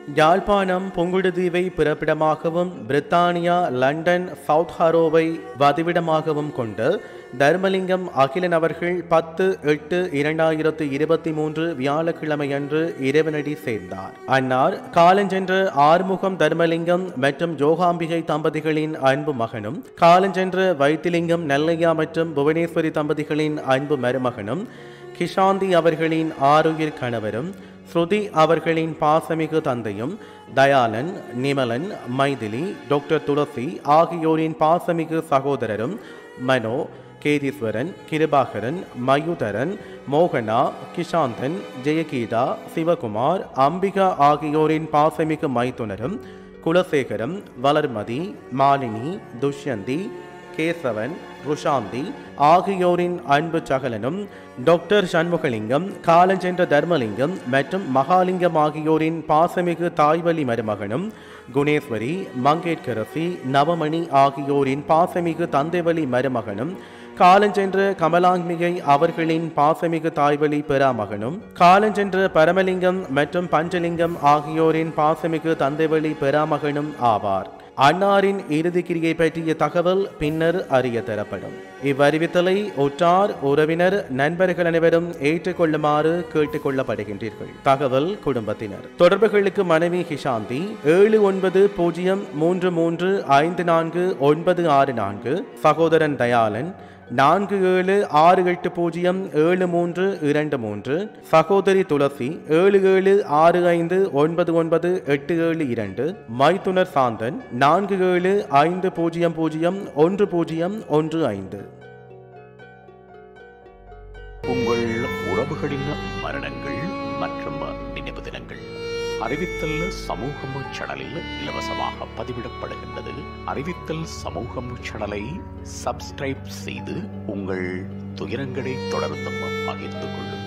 யாழ்ப்பாணம் புங்குடுதீவை பிறப்பிடமாகவும் பிரித்தானியா லண்டன் சவுத் ஹரோவை வதிவிடமாகவும் கொண்டு தர்மலிங்கம் அகிலன் அவர்கள் பத்து எட்டு இரண்டாயிரத்து இருபத்தி மூன்று வியாழக்கிழமையன்று இறைவனடி சேர்ந்தார் அன்னார் காலஞ்சென்ற ஆறுமுகம் தர்மலிங்கம் மற்றும் ஜோகாம்பிகை தம்பதிகளின் அன்பு மகனும் காலஞ்சென்ற வைத்திலிங்கம் நெல்லையா மற்றும் புவனேஸ்வரி தம்பதிகளின் அன்பு மருமகனும் கிஷாந்தி அவர்களின் ஆருயிர் கணவரும் ஸ்ருதி அவர்களின் பாசமிகு தந்தையும் தயாளன் நிமலன் மைதிலி டாக்டர் துளசி ஆகியோரின் பாசமிகு சகோதரரும் மனோ கேதீஸ்வரன் கிருபாகரன் மயுதரன் மோகனா கிஷாந்தன் ஜெயகீதா சிவகுமார் அம்பிகா ஆகியோரின் பாசமிகு மைத்துனரும் குலசேகரம் வளர்மதி மாலினி துஷ்யந்தி கேசவன் ருஷாந்தி ஆகியோரின் அன்பு சகலனும் டாக்டர் சண்முகலிங்கம் காலஞ்சென்ற தர்மலிங்கம் மற்றும் மகாலிங்கம் ஆகியோரின் பாசமிகு தாய்வழி மருமகனும் குணேஸ்வரி மங்கேட்கரசி நவமணி ஆகியோரின் பாசமிகு தந்தைவழி மருமகனும் காலஞ்சென்ற கமலாங்கிகை அவர்களின் பாசமிகு தாய்வழி பெறாமகனும் காலஞ்சென்ற பரமலிங்கம் மற்றும் பஞ்சலிங்கம் ஆகியோரின் பாசமிகு தந்தைவழி பெறாமகனும் ஆவார் அன்னாரின் இறுதி கிரியை பற்றிய தகவல் பின்னர் அறிய தரப்படும் இவ்வறிவித்தலை உற்றார் உறவினர் நண்பர்கள் அனைவரும் ஏற்றுக்கொள்ளுமாறு கேட்டுக்கொள்ளப்படுகின்றீர்கள் தகவல் குடும்பத்தினர் தொடர்புகளுக்கு மனைவி ஹிஷாந்தி ஏழு ஒன்பது பூஜ்ஜியம் மூன்று மூன்று ஐந்து நான்கு ஒன்பது ஆறு நான்கு சகோதரன் தயாளன் நான்கு ஏழு ஆறு எட்டு பூஜ்ஜியம் ஏழு மூன்று இரண்டு மூன்று சகோதரி துளசி ஏழு ஏழு ஆறு ஐந்து ஒன்பது ஒன்பது எட்டு ஏழு இரண்டு மைத்துனர் சாந்தன் நான்கு ஏழு ஐந்து பூஜ்ஜியம் பூஜ்ஜியம் ஒன்று பூஜ்ஜியம் ஒன்று ஐந்து உங்கள் உறவுகளின் மரணங்கள் மற்றும் நினைவு தினங்கள் அறிவித்தல் சமூகம் சேனலில் இலவசமாக பதிவிடப்படுகின்றது அறிவித்தல் சமூகம் சேனலை சப்ஸ்கிரைப் செய்து உங்கள் துயரங்களை தொடர்ந்தும் பகிர்ந்து கொள்ளுங்கள்